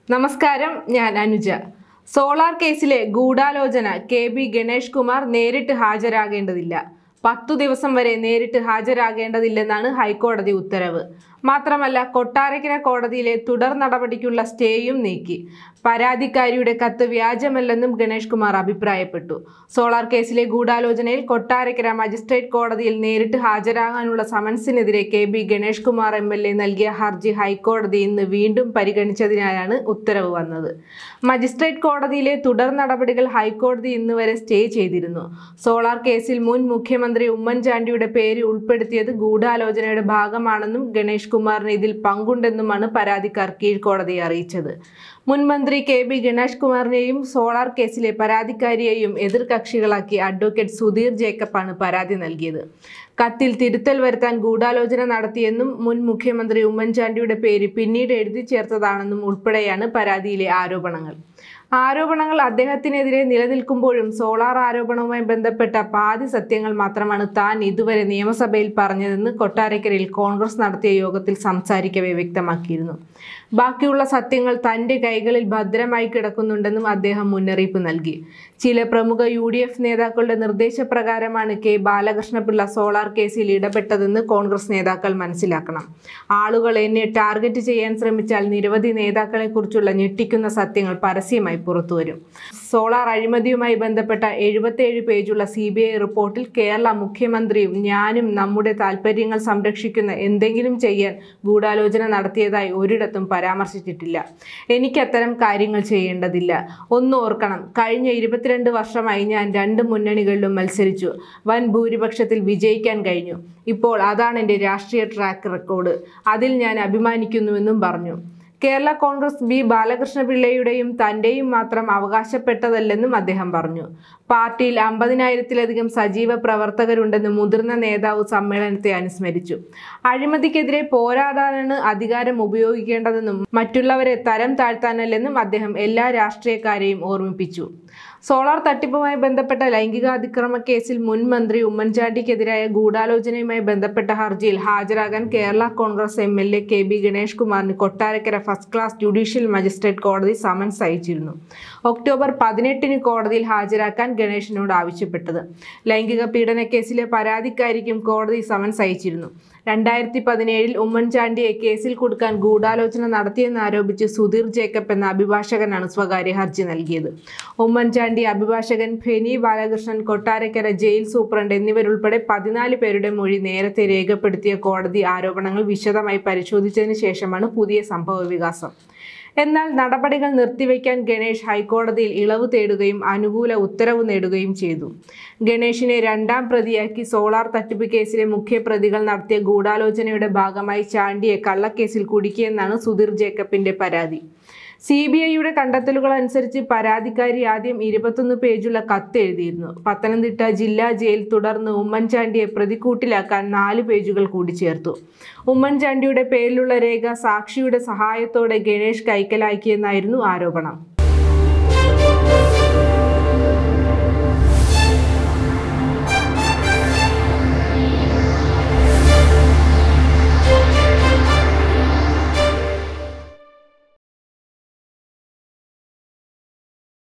നമസ്കാരം ഞാൻ അനുജ സോളാർ കേസിലെ ഗൂഢാലോചന കെ ബി ഗണേഷ് കുമാർ നേരിട്ട് ഹാജരാകേണ്ടതില്ല പത്തു ദിവസം വരെ നേരിട്ട് ഹാജരാകേണ്ടതില്ലെന്നാണ് ഹൈക്കോടതി ഉത്തരവ് മാത്രമല്ല കൊട്ടാരക്കര കോടതിയിലെ തുടർ നടപടിക്കുള്ള സ്റ്റേയും നീക്കി പരാതിക്കാരിയുടെ കത്ത് വ്യാജമല്ലെന്നും ഗണേഷ് കുമാർ അഭിപ്രായപ്പെട്ടു സോളാർ കേസിലെ ഗൂഢാലോചനയിൽ കൊട്ടാരക്കര മജിസ്ട്രേറ്റ് കോടതിയിൽ നേരിട്ട് ഹാജരാകാനുള്ള സമൻസിനെതിരെ K B Ganesh Kumar M L A നൽകിയ ഹർജി ഹൈക്കോടതി ഇന്ന് വീണ്ടും പരിഗണിച്ചതിനാലാണ് ഉത്തരവ് വന്നത് മജിസ്ട്രേറ്റ് കോടതിയിലെ തുടർ നടപടികൾ ഹൈക്കോടതി ഇന്ന് വരെ സ്റ്റേ ചെയ്തിരുന്നു സോളാർ കേസിൽ മുൻ മുഖ്യമന്ത്രി ഉമ്മൻചാണ്ടിയുടെ പേര് ഉൾപ്പെടുത്തിയത് ഗൂഢാലോചനയുടെ ഭാഗമാണെന്നും ഗണേഷ് കുമാറിന് ഇതിൽ പങ്കുണ്ടെന്നുമാണ് പരാതിക്കാർ കീഴ്ക്കോടതിയെ അറിയിച്ചത് മുൻ മന്ത്രി കെ ബി ഗണേഷ് കുമാറിനെയും സോളാർ കേസിലെ പരാതിക്കാരിയെയും എതിർകക്ഷികളാക്കി അഡ്വക്കേറ്റ് സുധീർ ജേക്കബാണ് പരാതി നൽകിയത് കത്തിൽ തിരുത്തൽ വരുത്താൻ ഗൂഢാലോചന നടത്തിയെന്നും മുൻ മുഖ്യമന്ത്രി ഉമ്മൻചാണ്ടിയുടെ പേര് പിന്നീട് എഴുതി ചേർത്തതാണെന്നും ഉൾപ്പെടെയാണ് പരാതിയിലെ ആരോപണങ്ങൾ ആരോപണങ്ങൾ അദ്ദേഹത്തിനെതിരെ നിലനിൽക്കുമ്പോഴും സോളാർ ആരോപണവുമായി ബന്ധപ്പെട്ട പാതി സത്യങ്ങൾ മാത്രമാണ് താൻ ഇതുവരെ നിയമസഭയിൽ പറഞ്ഞതെന്ന് കൊട്ടാരക്കരയിൽ കോൺഗ്രസ് നടത്തിയ യോഗത്തിൽ സംസാരിക്കവേ വ്യക്തമാക്കിയിരുന്നു ബാക്കിയുള്ള സത്യങ്ങൾ തന്റെ കൈകളിൽ ഭദ്രമായി കിടക്കുന്നുണ്ടെന്നും അദ്ദേഹം മുന്നറിയിപ്പ് നൽകി ചില പ്രമുഖ യു ഡി എഫ് നേതാക്കളുടെ നിർദ്ദേശപ്രകാരമാണ് കെ ബാലകൃഷ്ണപിള്ള സോളാർ കേസിൽ ഇടപെട്ടതെന്ന് കോൺഗ്രസ് നേതാക്കൾ മനസ്സിലാക്കണം ആളുകൾ എന്നെ ടാർഗറ്റ് ചെയ്യാൻ ശ്രമിച്ചാൽ നിരവധി നേതാക്കളെക്കുറിച്ചുള്ള ഞെട്ടിക്കുന്ന സത്യങ്ങൾ പരസ്യമായി പുറത്തുവരും സോളാർ അഴിമതിയുമായി ബന്ധപ്പെട്ട എഴുപത്തേഴ് പേജുള്ള സി ബി ഐ റിപ്പോർട്ടിൽ കേരള മുഖ്യമന്ത്രിയും ഞാനും നമ്മുടെ താൽപ്പര്യങ്ങൾ സംരക്ഷിക്കുന്ന എന്തെങ്കിലും ചെയ്യാൻ ഗൂഢാലോചന നടത്തിയതായി ഒരിടത്തും പരാമർശിച്ചിട്ടില്ല എനിക്ക് അത്തരം കാര്യങ്ങൾ ചെയ്യേണ്ടതില്ല ഒന്ന് ഓർക്കണം കഴിഞ്ഞ ഇരുപത്തിരണ്ട് വർഷമായി ഞാൻ രണ്ട് മുന്നണികളിലും മത്സരിച്ചു വൻ ഭൂരിപക്ഷത്തിൽ വിജയിക്കാൻ കഴിഞ്ഞു ഇപ്പോൾ അതാണ് എൻ്റെ രാഷ്ട്രീയ ട്രാക്ക് റെക്കോർഡ് അതിൽ ഞാൻ അഭിമാനിക്കുന്നുവെന്നും പറഞ്ഞു കേരള കോൺഗ്രസ് ബി ബാലകൃഷ്ണപിള്ളയുടെയും തൻ്റെയും മാത്രം അവകാശപ്പെട്ടതല്ലെന്നും അദ്ദേഹം പറഞ്ഞു പാർട്ടിയിൽ അമ്പതിനായിരത്തിലധികം സജീവ പ്രവർത്തകരുണ്ടെന്ന് മുതിർന്ന നേതാവ് സമ്മേളനത്തെ അനുസ്മരിച്ചു അഴിമതിക്കെതിരെ പോരാടാനാണ് അധികാരം ഉപയോഗിക്കേണ്ടതെന്നും മറ്റുള്ളവരെ തരം താഴ്ത്താനല്ലെന്നും അദ്ദേഹം എല്ലാ രാഷ്ട്രീയക്കാരെയും ഓർമ്മിപ്പിച്ചു സോളാർ തട്ടിപ്പുമായി ബന്ധപ്പെട്ട ലൈംഗികാതിക്രമ കേസിൽ മുൻ മന്ത്രി ഉമ്മൻചാണ്ടിക്കെതിരായ ഗൂഢാലോചനയുമായി ബന്ധപ്പെട്ട ഹർജിയിൽ ഹാജരാകാൻ Kerala Congress M L A K B Ganesh കുമാറിന് Kottarakkara first class judicial magistrate കോടതി സമൻസ് അയച്ചിരുന്നു ഒക്ടോബർ പതിനെട്ടിന് കോടതിയിൽ ഹാജരാക്കാൻ ഗണേഷിനോട് ആവശ്യപ്പെട്ടത് ലൈംഗിക പീഡന കേസിലെ പരാതിക്കാരിക്കും കോടതി സമൻസ് അയച്ചിരുന്നു രണ്ടായിരത്തി പതിനേഴിൽ ഉമ്മൻചാണ്ടിയെ കേസിൽ കൊടുക്കാൻ ഗൂഢാലോചന നടത്തിയെന്നാരോപിച്ച് സുധീർ ജേക്കബ് എന്ന അഭിഭാഷകനാണ് സ്വകാര്യ ഹർജി നൽകിയത് ഉമ്മൻചാണ്ടി അഭിഭാഷകൻ ഫെനി ബാലകൃഷ്ണൻ കൊട്ടാരക്കര ജയിൽ സൂപ്രണ്ട് എന്നിവരുൾപ്പെടെ പതിനാല് പേരുടെ മൊഴി നേരത്തെ രേഖപ്പെടുത്തിയ കോടതി ആരോപണങ്ങൾ വിശദമായി പരിശോധിച്ചതിന് ശേഷമാണ് പുതിയ സംഭവ വികാസം എന്നാൽ നടപടികൾ നിർത്തിവെക്കാൻ ഗണേഷ് ഹൈക്കോടതിയിൽ ഇളവ് തേടുകയും അനുകൂല ഉത്തരവ് നേടുകയും ചെയ്തു ഗണേഷിനെ രണ്ടാം പ്രതിയാക്കി സോളാർ തട്ടിപ്പ് കേസിലെ മുഖ്യപ്രതികൾ നടത്തിയ ഗൂഢാലോചനയുടെ ഭാഗമായി ചാണ്ടിയെ കള്ളക്കേസിൽ കുടുക്കിയെന്നാണ് സുധീർ ജേക്കബിന്റെ പരാതി സി ബി ഐയുടെ കണ്ടെത്തലുകൾ അനുസരിച്ച് പരാതിക്കാരി ആദ്യം ഇരുപത്തൊന്ന് പേജുള്ള കത്ത് എഴുതിയിരുന്നു പത്തനംതിട്ട ജില്ലാ ജയിൽ തുടർന്ന് ഉമ്മൻചാണ്ടിയെ പ്രതിക്കൂട്ടിലാക്കാൻ നാല് പേജുകൾ കൂടി ചേർത്തു ഉമ്മൻചാണ്ടിയുടെ പേരിലുള്ള രേഖ സാക്ഷിയുടെ സഹായത്തോടെ ഗണേഷ് കൈക്കലാക്കിയെന്നായിരുന്നു ആരോപണം